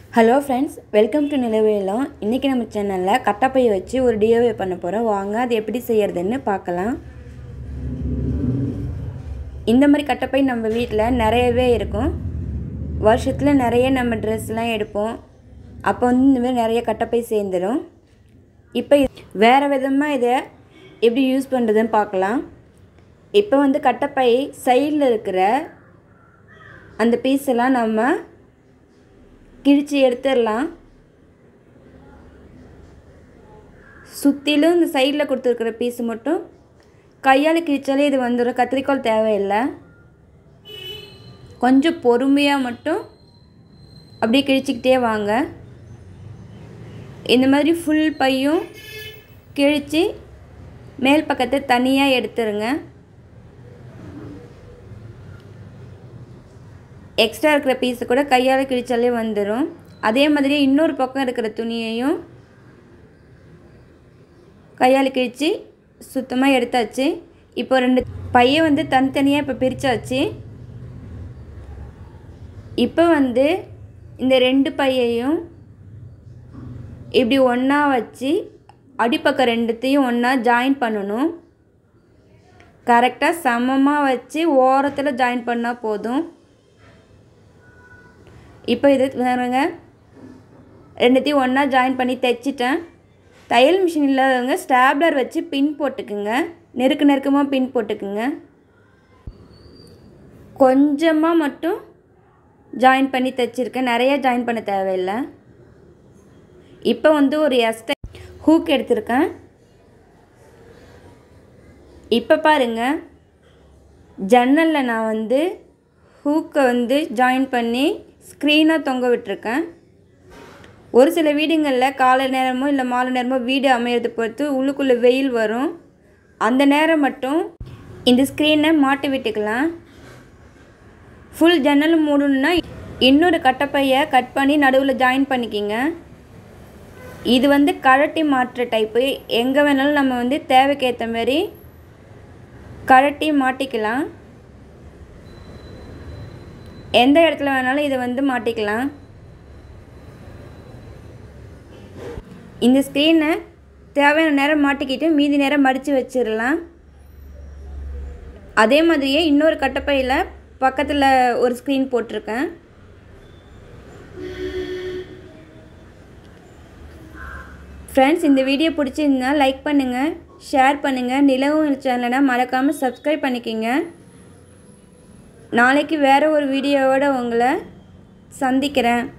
hello friends welcome to Nilavelam இன்றைக்கி நம்ம சேனலில் கட்டப்பையை வச்சு ஒரு டிஓவே பண்ண போகிறோம் வாங்க அது எப்படி செய்யறதுன்னு பார்க்கலாம் இந்த மாதிரி கட்டப்பை நம்ம வீட்டில் நிறையவே இருக்கும் வருஷத்தில் நிறைய நம்ம ட்ரெஸ்லாம் எடுப்போம் அப்போ வந்து இந்த மாதிரி நிறைய கட்டப்பை சேர்ந்துடும் இப்போ இது- வேறு விதமாக இதை எப்படி யூஸ் பண்ணுறதுன்னு பார்க்கலாம் இப்போ வந்து கட்டப்பை சைடில் இருக்கிற அந்த பீஸ் எல்லாம் நம்ம கிழிச்சு எடுத்துடலாம் சுற்றிலும் இந்த சைடில் கொடுத்துருக்குற பீஸ் மட்டும் கையால் கிழிச்சாலே இது வந்துடும் கத்திரிக்கோல் தேவையில்லை கொஞ்சம் பொறுமையாக மட்டும் அப்படியே கிழிச்சிக்கிட்டே வாங்க இந்த மாதிரி ஃபுல் பையும் கிழித்து மேல் பக்கத்தை தனியாக எடுத்துருங்க எக்ஸ்ட்ரா இருக்கிற பீஸை கூட கையால் கிழிச்சாலே வந்துடும் அதே மாதிரி இன்னொரு பக்கம் இருக்கிற துணியையும் கையால் கிழித்து சுத்தமாக எடுத்தாச்சு இப்போ ரெண்டு பையை வந்து தனித்தனியாக இப்போ பிரித்தாச்சு இப்போ வந்து இந்த ரெண்டு பையையும் இப்படி ஒன்றா வச்சு அடிப்பக்கம் ரெண்டுத்தையும் ஒன்றா ஜாயின் பண்ணணும் கரெக்டாக சமமாக வச்சு ஓரத்தில் ஜாயின் பண்ணால் போதும் இப்போ இது பாருங்க ரெண்டுத்தையும் ஒன்றா ஜாயின் பண்ணி தைச்சிட்டேன் தையல் மிஷின் இல்லாதவங்க ஸ்டாப்லர் வச்சு பின் போட்டுக்குங்க நெருக்க நெருக்கமாக பின் போட்டுக்குங்க கொஞ்சமாக மட்டும் ஜாயின் பண்ணி தைச்சிருக்கேன் நிறைய ஜாயின் பண்ண தேவையில்லை இப்போ வந்து ஒரு எஸ்டை ஹூக் எடுத்திருக்கேன் இப்போ பாருங்க ஜன்னலில் நான் வந்து ஹூக்கை வந்து ஜாயின் பண்ணி ஸ்க்ரீனாக தொங்க விட்டுருக்கேன் ஒரு சில வீடுங்களில் காலை நேரமோ இல்லை மாலை நேரமோ வீடு அமையிறது பொறுத்து உள்ளுக்குள்ளே வெயில் வரும் அந்த நேரம் மட்டும் இந்த ஸ்க்ரீனை மாட்டி விட்டுக்கலாம் ஃபுல் ஜன்னல் மூடணுன்னா இன்னொரு கட்டப்பையை கட் பண்ணி நடுவில் ஜாயின் பண்ணிக்கிங்க இது வந்து கழட்டி மாட்டுற டைப்பு எங்கே வேணாலும் நம்ம வந்து தேவைக்கு ஏற்ற மாதிரி கழட்டி மாட்டிக்கலாம் எந்த இடத்துல வேணாலும் இதை வந்து மாட்டிக்கலாம் இந்த ஸ்க்ரீனை தேவையான நேரம் மாட்டிக்கிட்டு மீதி நேரம் மடித்து வச்சிடலாம் அதே மாதிரியே இன்னொரு கட்டப்பையில் பக்கத்தில் ஒரு ஸ்க்ரீன் போட்டிருக்கேன் ஃப்ரெண்ட்ஸ் இந்த வீடியோ பிடிச்சிருந்தா லைக் பண்ணுங்கள் ஷேர் பண்ணுங்கள் நிலவும் சேனலை மறக்காமல் சப்ஸ்கிரைப் பண்ணிக்கிங்க நாளைக்கு வேறு ஒரு வீடியோவோட உங்களை சந்திக்கிறேன்